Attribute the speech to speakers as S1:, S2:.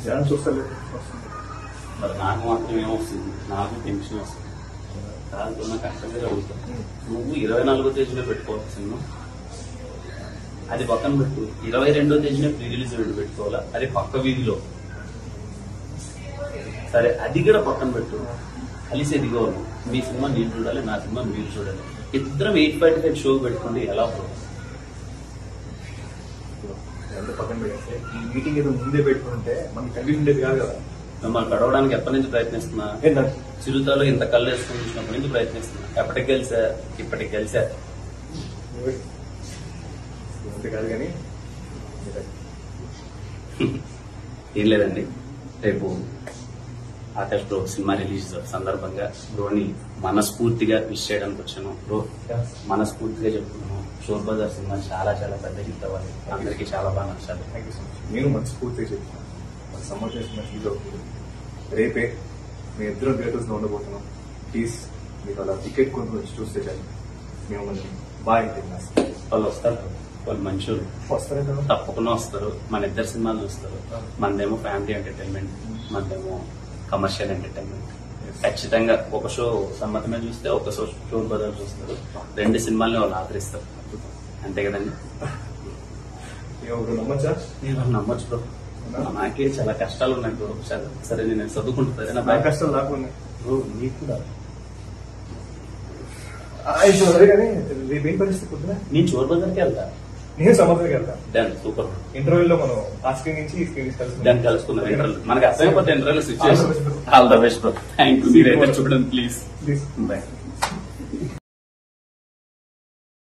S1: జనాలు చూస్తలేదు వస్తుంది
S2: మరి నాకు మాత్రం ఏమొస్తుంది నాకు టెన్షన్ వస్తుంది దాంతో నాకు కష్టంగా జరుగుతుంది నువ్వు ఇరవై నాలుగో తేదీలో పెట్టుకోవాలి సినిమా అది పక్కన పెట్టు ఇరవై రెండో తేదీనే ప్రీ రిలీజ్ ఈవెంట్ పెట్టుకోవాలా అది పక్క వీధిలో సరే అది కూడా పక్కన పెట్టు కలిసి ఎదిగోవాలి మీ సినిమా నేను చూడాలి నా సినిమా మీరు చూడాలి ఇద్దరం ఎయిట్ ఫైవ్ ఫైవ్ షో పెట్టుకోండి ఎలా పోతుంది
S1: ఎంత పక్కన పెట్టేస్తే ఈ మీటింగ్ ఏదో ముందే పెట్టుకుంటే మనకి కంటిన్యూ ఉండేది కాదు కదా
S2: మిమ్మల్ని గడవడానికి ఎప్పటి నుంచి ప్రయత్నిస్తున్నా
S1: ఏంటంటే
S2: చిరుతాలో ఇంత కళ్ళు వేసుకుని చూసినప్పటి నుంచి ప్రయత్నిస్తున్నా ఎప్పటికి గెలిచా ఇప్పటికి గెలిచా
S1: అంతే కాదు కానీ
S2: ఏం లేదండి రేపు ఆకాష్ బ్రో సినిమా రిలీజ్ సందర్భంగా బ్రోని మనస్ఫూర్తిగా విష్ చేయడానికి వచ్చాను బ్రో మనస్ఫూర్తిగా చెప్తున్నాను షోర్ బజార్ సినిమా చాలా చాలా పెద్ద హిట్ అవ్వాలి అందరికీ చాలా బాగా నచ్చాలి
S1: థ్యాంక్ యూ సో మచ్ నేను మనస్ఫూర్తిగా చెప్తున్నాను మన సమ్మర్ చేసిన ఫీల్ అవుతుంది రేపే మీ ఇద్దరు థియేటర్స్ లో ఉండబోతున్నాం ప్లీజ్ మీకు అలా టికెట్ కొనుక్కొని వచ్చి చూస్తే చాలు మేము మనకి బాగా తిన్నాం
S2: వాళ్ళు వస్తారు వాళ్ళు మంచోళ్ళు
S1: వస్తారా కదా
S2: తప్పకుండా వస్తారు మన ఇద్దరు సినిమాలు చూస్తారు మనదేమో ఫ్యామిలీ ఎంటర్టైన్మెంట్ మనదేమో కమర్షియల్ ఎంటర్టైన్మెంట్ ఖచ్చితంగా ఒక షో సమ్మతమే చూస్తే ఒక షో షో బదులు చూస్తారు రెండు సినిమాల్ని వాళ్ళు ఆదరిస్తారు అంతే కదండి
S1: ఎవరు నమ్మచ్చా
S2: నేను వాళ్ళు నమ్మొచ్చు బ్రో నాకే చాలా కష్టాలు ఉన్నాయి బ్రో చాలా- సరే నేను చదువుకుంటుంది నా
S1: నా
S2: బ్యాక్
S1: కష్టాలు నాకు ఉన్నాయి
S2: బ్రో నీకు కూడా
S1: అయితే సరే కానీ రేపు ఏం పరిస్థితి పొద్దున
S2: నేను చోర్ బజార్కి వెళ్తా
S1: నేను సముద్రకి వెళ్తా
S2: డన్ సూపర్
S1: ఇంటర్వ్యూలో మనం ఆ స్క్రీన్ నుంచి ఈ స్క్రీన్ నుంచి
S2: దాన్ని కలుసుకుందాం ఇంటర్వ్యూ మనకి అర్థమైపోతే ఇంటర్వ్యూలో స్విచ్ చేసి all the best bro thank you మీరైతే చూడండి ప్లీజ్
S1: ప్లీజ్
S2: బాయ్